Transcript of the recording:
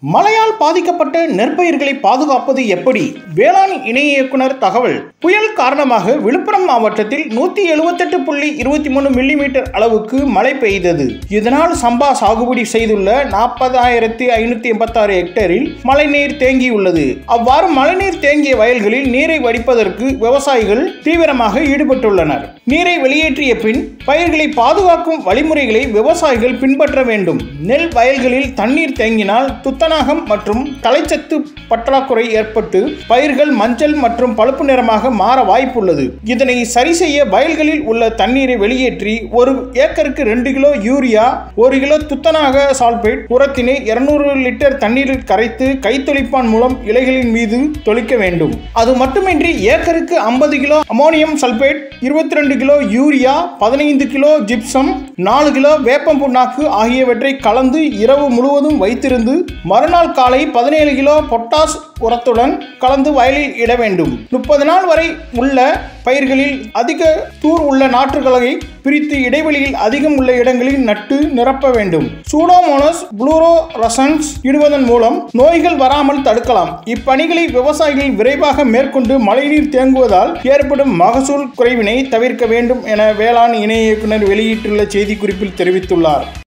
மழையால் பாதிக்கப்பட்ட நெற்பயிர்களை பாதுகாப்பது எப்படி வேளாண் இணை இயக்குனர் தகவல் புயல் காரணமாக விழுப்புரம் மாவட்டத்தில் நூத்தி எழுபத்தெட்டு புள்ளி இருபத்தி மூணு மில்லிமீட்டர் அளவுக்கு மழை பெய்தது இதனால் சம்பா சாகுபடி செய்துள்ள நாற்பதாயிரத்தி ஐநூத்தி எண்பத்தாறு ஹெக்டேரில் மழைநீர் தேங்கியுள்ளது அவ்வாறு மழைநீர் தேங்கிய வயல்களில் நீரை வடிப்பதற்கு விவசாயிகள் தீவிரமாக ஈடுபட்டுள்ளனர் நீரை வெளியேற்றிய பின் பயிர்களை பாதுகாக்கும் வழிமுறைகளை விவசாயிகள் பின்பற்ற வேண்டும் நெல் வயல்களில் தண்ணீர் தேங்கினால் துத்தநாகம் மற்றும் தலைச்சத்து பற்றாக்குறை ஏற்பட்டு பயிர்கள் மஞ்சள் மற்றும் பழுப்பு நிறமாக மாற வாய்ப்புள்ளது இதனை சரி செய்ய வயல்களில் உள்ள தண்ணீரை வெளியேற்றி ஒரு ஏக்கருக்கு ரெண்டு கிலோ யூரியா ஒரு கிலோ துத்தநாக சால்பேட் உரத்தினை இருநூறு லிட்டர் தண்ணீரில் கரைத்து கைத்தொளிப்பான் மூலம் இலைகளின் மீது தொளிக்க வேண்டும் அது மட்டுமின்றி ஏக்கருக்கு ஐம்பது கிலோ அமோனியம் சல்பேட் இருபத்தி ரெண்டு கிலோ யூரியா பதினைந்து கிலோ ஜிப்சம் நாலு கிலோ வேப்பம் புண்ணாக்கு ஆகியவற்றை கலந்து இரவு முழுவதும் வைத்திருந்து மறுநாள் காலை பதினேழு கிலோ பொட்டாஸ் உரத்துடன் கலந்து வயலில் இட வேண்டும் முப்பது நாள் வரை உள்ள பயிர்களில் அதிக தூர் உள்ள நாற்றுகளை பிரித்து இடைவெளியில் அதிகம் உள்ள இடங்களில் நட்டு நிரப்ப வேண்டும் சூடோமோனஸ் புளூரோ ரசன்ஸ் இடுவதன் மூலம் நோய்கள் வராமல் தடுக்கலாம் இப்பணிகளை விவசாயிகள் விரைவாக மேற்கொண்டு மழைநீர் தேங்குவதால் ஏற்படும் மகசூல் குறைவினை தவிர்க்க வேண்டும் என வேளாண் இணை இயக்குனர் வெளியிட்டுள்ள செய்திக்குறிப்பில் தெரிவித்துள்ளார்